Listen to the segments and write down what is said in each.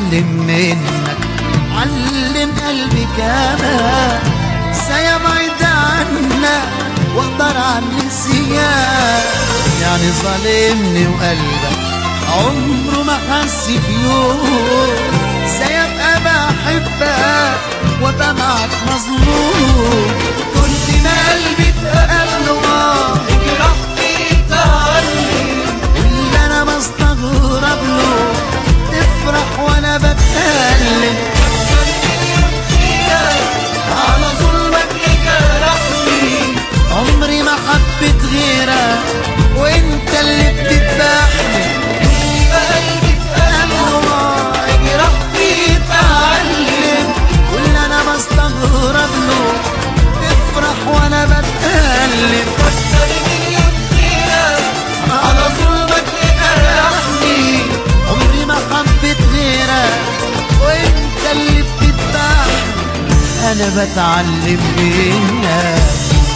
بتعلم منك علم قلبي كمان سيبعد عنا واقدر عن نسيان يعني ظالمني وقلبك عمره ما حس في يوم سيبقى بحبك وابقى معك مظلوم كل ما قلبي اتقابله اه اجرح في تعلم واللي انا بستغرب له تفرح وانا بتكلم على ظلمك جرحني عمري ما حبيت غيرك وانت اللي بتذبحني قلبي اتقلب اجرح في تعلم واللي انا بستغرب له تفرح وانا بتكلم اكتر مليون خيرك على ظلمك جرحني عمري ما حبيت غيرك وانت اللي بتذبحني انا بتعلم منك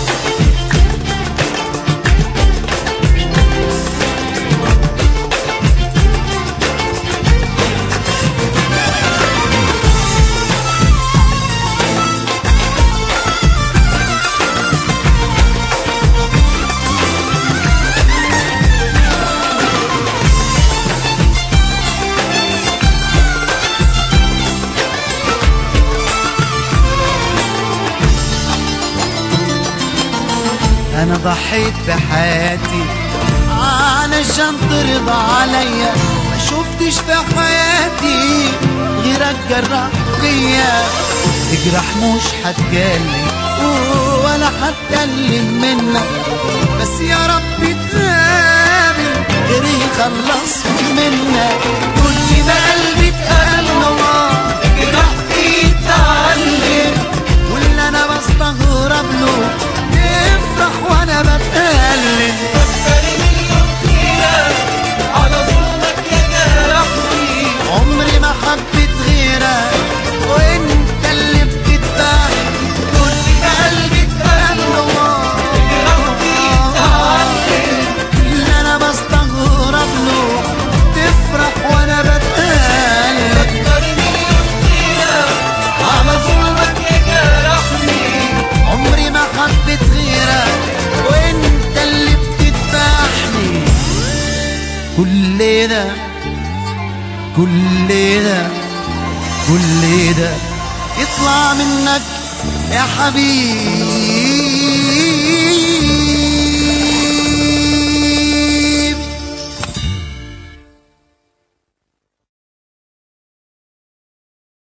انا ضحيت بحياتي علشان ترضى عليا ما شفتش في حياتي غيرك جرح فيا اجرح مش هتكلم ولا هتكلم منك بس يا رب تقابل غيري يخلص منك كل ما قلبي اتقلب اجرح في تعلم واللي انا بستغرب له يفرح وانا بتألم اكتر مليون خيرك على ظلمك جرحني عمري ما حبيت غيرك وانت اللي بتذبح كل ما قلبي اتقلب اجرح في تعلم اللي انا بستغرب له تفرح وانا بتألم اكتر مليون خيرك على ظلمك جرحني عمري ما حبيت غيرك وانت اللي بتذبحني كل ده كل ده كل ده يطلع منك يا حبيبي